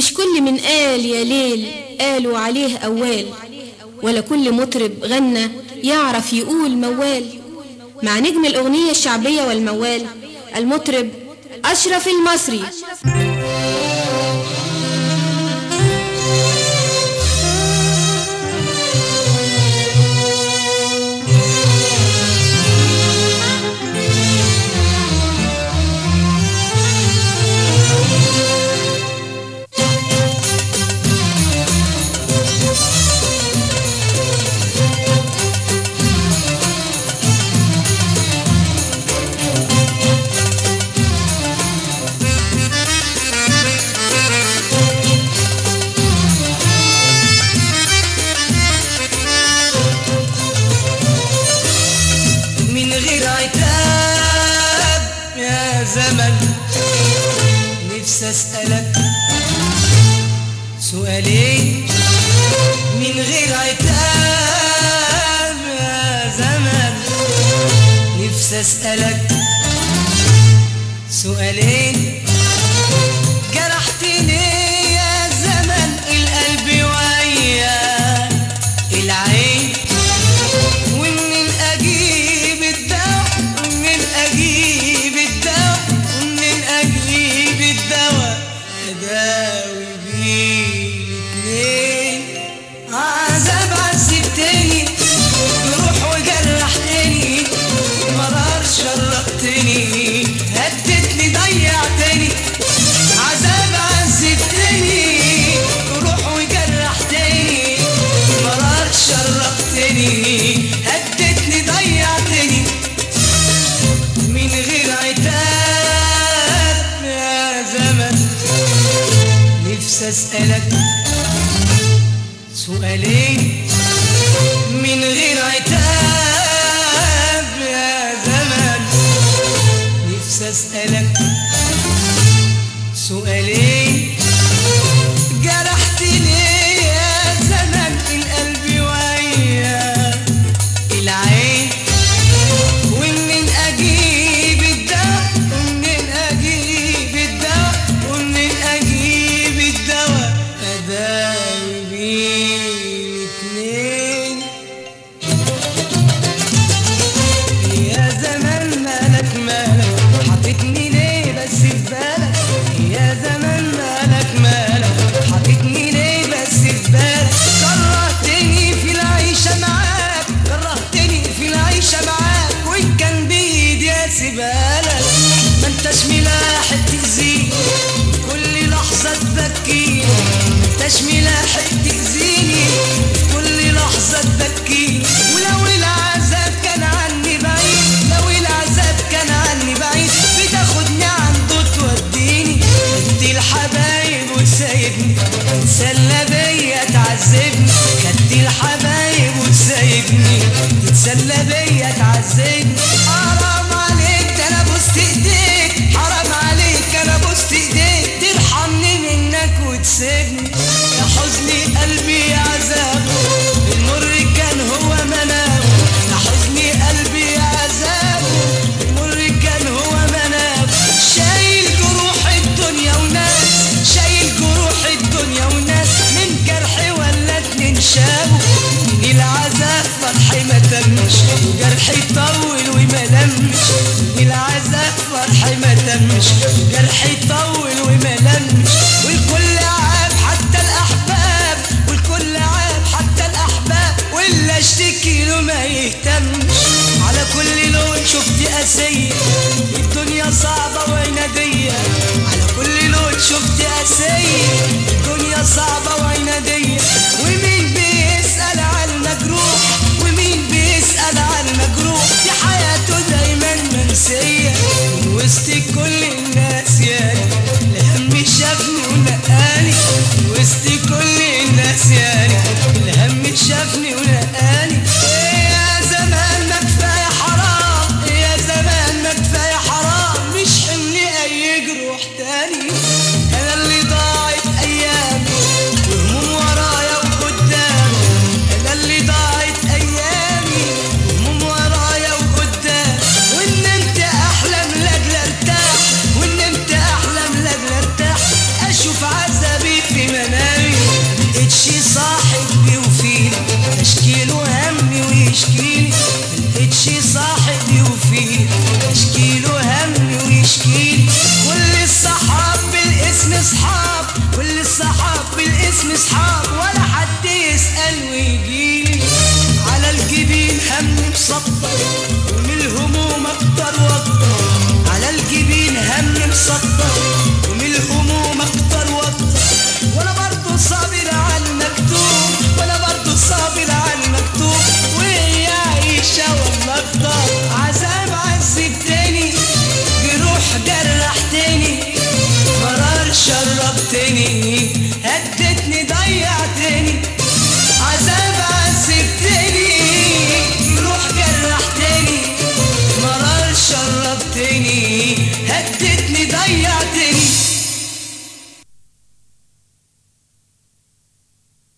مش كل من قال يا ليل قالوا عليه أوال ولا كل مطرب غنى يعرف يقول موال مع نجم الأغنية الشعبية والموال المطرب أشرف المصري من غير عتاب يا زمن نفسي اسألك سؤالين من غير عتاب يا زمن نفسي اسألك سؤالين جرحتني يا زمن القلب ويا العين ومنين اجيب الدواء ومنين اجيب الدواء ومنين اجيب الدواء اداوي بيه الاتنين عذاب عذبتني روح وجرحتني مرار شرقتني هدتني ضيعتني عذاب عذبتني روح وجرحتني مرار شرقتني هدتني ضيعتني من غير عتاب يا زمن نفسي اسألك سؤالين من غير عتاب يا زمن نفسي اسألك سؤالين جرحتني يا زمن القلب ويا العين ومنين اجيب الدواء ومنين اجيب الدواء ومنين اجيب الدواء اداوي بيه الاتنين يا زمان مالك مالك حطيتني ليه بس في بالك يا زمان مالك مالك حطيتني ليه بس في بالك كرهتني في العيشة معاك كرهتني في العيشة معاك وإن كان بإيدي أسيبالك ما انتش ملاحق تأذيني كل لحظة تبكيني ما انتش ملاحق تأذيني كل لحظة تبكيني ولو العذاب كان عني بعيد لو العذاب كان عني بعيد بتاخدني عنده توديني خدت الحبايب وتسايبني تتسلى بيا تعذبني خدت الحبايب وتسايبني تتسلى بيا تعذبني حرام عليك ده انا بوست ايديك حرام عليك انا بوست ايديك ترحمني منك وتسيبني يا حزني قلبي يا عذابه المر كان هو منامه يا حزني قلبي يا عذابه المر كان هو منامه شايل جروح الدنيا وناس شايل جروح الدنيا وناس من جرحي ولا اتنين شابوا من العذاب فرحي ما تمش وجرحي طول وما لمش من العذاب فرحي ما تمش وجرحي طول وما لمش والكل عاب حتى الاحباب والكل عاب حتى الاحباب واللي اشتكي له ما يهتمش على كل لون شفت قاسية الدنيا صعبة وعنادية على كل لون شفت قاسية الدنيا صعبة وعنادية ومين بيسأل على المجروح ومين بيسأل على المجروح دي حياته دايما منسية من وسط كل الناس يعني الهم شافني ونقاني من وسط كل الناس يعني الهم شافني ونقاني إيه يا زمان ما كفاية حرام إيه يا زمان ما كفاية حرام مش حملي أي جروح تاني أنا اللي ضاعت الصحاب بالاسم اصحاب ولا حد يسأل ويجيلي على الجبين هم مسطر ومن الهموم اكتر واكتر على الجبين هم مسطر